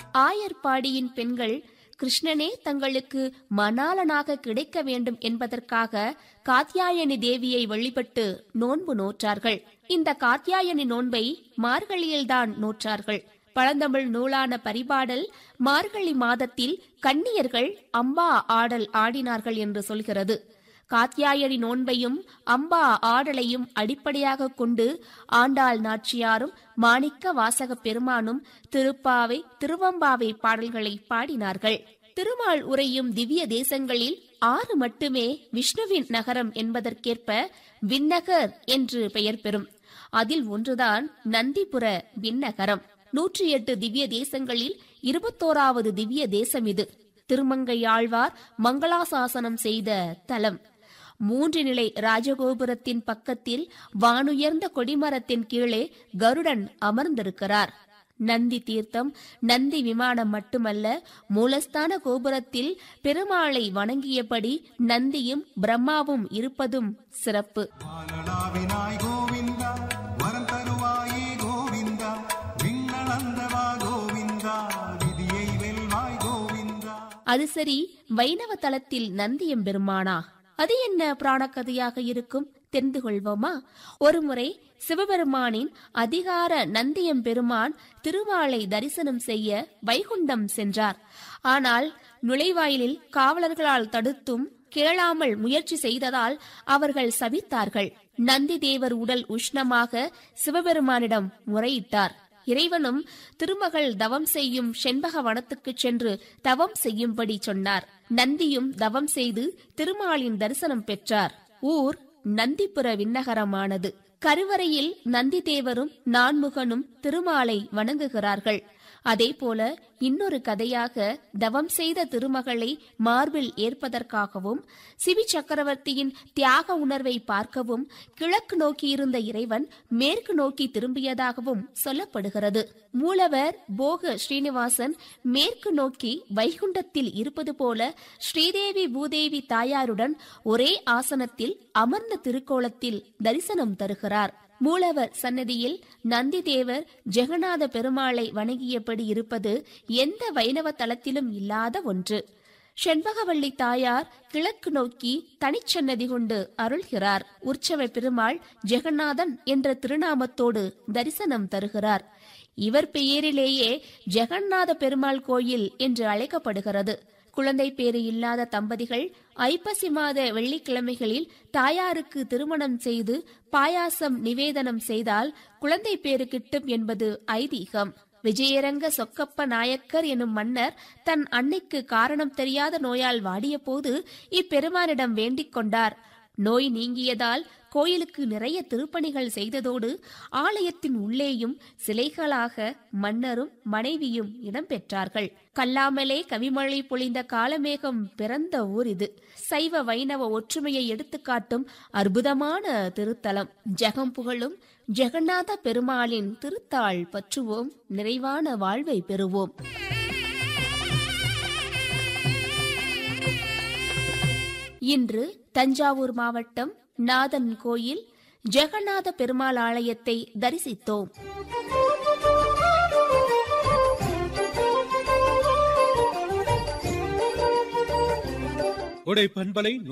ஆயர்பாடியின் பெண்கள் கிருஷ்ணனே தங்களுக்கு மணாளனாக கிடைக்க வேண்டும் என்பதற்காக காத்யாயனி தேவியை வழிபட்டு நோன்பு நோற்றார்கள் இந்த காத்யாயனி நோன்பை மார்கழியில்தான் நோற்றார்கள் பழந்தமிழ் நூலான பரிபாடல் மார்கழி மாதத்தில் கன்னியர்கள் அம்பா ஆடல் ஆடினார்கள் என்று சொல்கிறது காத்யாயனி நோன்பையும் அம்பா ஆடலையும் அடிப்படையாக கொண்டு ஆண்டாள் நாச்சியாரும் மாணிக்க வாசக பெருமானும் திருப்பாவை திருவம்பாவை பாடல்களை பாடினார்கள் திருமால் உரையும் திவ்ய தேசங்களில் ஆறு மட்டுமே விஷ்ணுவின் நகரம் என்பதற்கேற்ப விண்ணகர் என்று பெயர் பெறும் அதில் ஒன்றுதான் நந்திபுர விண்ணகரம் நூற்றி எட்டு திவ்ய தேசங்களில் இருபத்தோராவது திவ்ய தேசம் இது திருமங்கையாழ்வார் மங்களாசாசனம் செய்த தலம் மூன்று நிலை ராஜகோபுரத்தின் பக்கத்தில் வானுயர்ந்த கொடிமரத்தின் கீழே கருடன் அமர்ந்திருக்கிறார் நந்தி தீர்த்தம் நந்தி விமானம் மட்டுமல்ல மூலஸ்தான கோபுரத்தில் பெருமாளை வணங்கியபடி நந்தியும் பிரம்மாவும் இருப்பதும் சிறப்பு பாலனாவினாய் கோவிந்தா வரம் தருவாயே கோவிந்தா விண்ணளந்தவா கோவிந்தா விதியை வெல்வாய் கோவிந்தா அது சரி வைணவ தலத்தில் நந்தியம் பெருமானா அது என்ன புராணக்கதையாக இருக்கும் தெரிந்து கொள்வோமா ஒருமுறை சிவபெருமானின் அதிகார நந்தியம் பெருமான் திருமாலை தரிசனம் செய்ய வைகுண்டம் சென்றார் ஆனால் நுழைவாயிலில் காவலர்களால் தடுத்தும் கேளாமல் முயற்சி செய்ததால் அவர்கள் சபித்தார்கள் நந்தி தேவர் உடல் உஷ்ணமாக சிவபெருமானிடம் முறையிட்டார் இறைவனும் திருமகள் தவம் செய்யும் செண்பக வனத்துக்குச் சென்று தவம் செய்யும்படி சொன்னார் நந்தியும் தவம் செய்து திருமாலின் தரிசனம் பெற்றார் ஊர் நந்திபுர விண்ணகரமானது கருவறையில் நந்தி தேவரும் நான்முகனும் திருமாலை வணங்குகிறார்கள் அதேபோல இன்னொரு கதையாக தவம் செய்த திருமகளை மார்பில் ஏற்பதற்காகவும் சிவி சக்கரவர்த்தியின் தியாக உணர்வை பார்க்கவும் கிழக்கு நோக்கி இருந்த இறைவன் மேற்கு நோக்கி திரும்பியதாகவும் சொல்லப்படுகிறது மூலவர் போக ஸ்ரீனிவாசன் மேற்கு நோக்கி வைகுண்டத்தில் இருப்பது போல ஸ்ரீதேவி பூதேவி தாயாருடன் ஒரே ஆசனத்தில் அமர்ந்த திருக்கோலத்தில் தரிசனம் தருகிறார் மூலவர் சன்னதியில் நந்திதேவர் ஜெகநாத பெருமாளை வணங்கியபடி இருப்பது எந்த வைணவ தலத்திலும் இல்லாத ஒன்று செண்பகவள்ளி தாயார் கிழக்கு நோக்கி தனிச்சன்னதி கொண்டு அருள்கிறார் உற்சவ பெருமாள் ஜெகநாதன் என்ற திருநாமத்தோடு தரிசனம் தருகிறார் இவர் பெயரிலேயே ஜெகநாத பெருமாள் கோயில் என்று அழைக்கப்படுகிறது குழந்தை பேறு இல்லாத தம்பதிகள் ஐப்பசி மாத வெள்ளிக்கிழமைகளில் தாயாருக்கு திருமணம் செய்து பாயாசம் நிவேதனம் செய்தால் குழந்தை பேறு கிட்டும் என்பது ஐதீகம் விஜயரங்க சொக்கப்ப நாயக்கர் எனும் மன்னர் தன் அன்னைக்கு காரணம் தெரியாத நோயால் வாடிய போது இப்பெருமானிடம் வேண்டிக் கொண்டார் நோய் நீங்கியதால் கோயிலுக்கு நிறைய திருப்பணிகள் செய்ததோடு ஆலயத்தின் உள்ளேயும் சிலைகளாக மன்னரும் மனைவியும் இடம்பெற்றார்கள் கல்லாமலே கவிமழை பொழிந்த காலமேகம் பிறந்த ஊர் இது சைவ வைணவ ஒற்றுமையை எடுத்துக்காட்டும் அற்புதமான திருத்தலம் ஜெகம் புகழும் ஜெகநாத பெருமாளின் திருத்தாள் பற்றுவோம் நிறைவான வாழ்வை பெறுவோம் இன்று தஞ்சாவூர் மாவட்டம் நாதன் கோயில் ஜெகநாத பெருமாள் ஆலயத்தை தரிசித்தோம் கொடை பண்பலை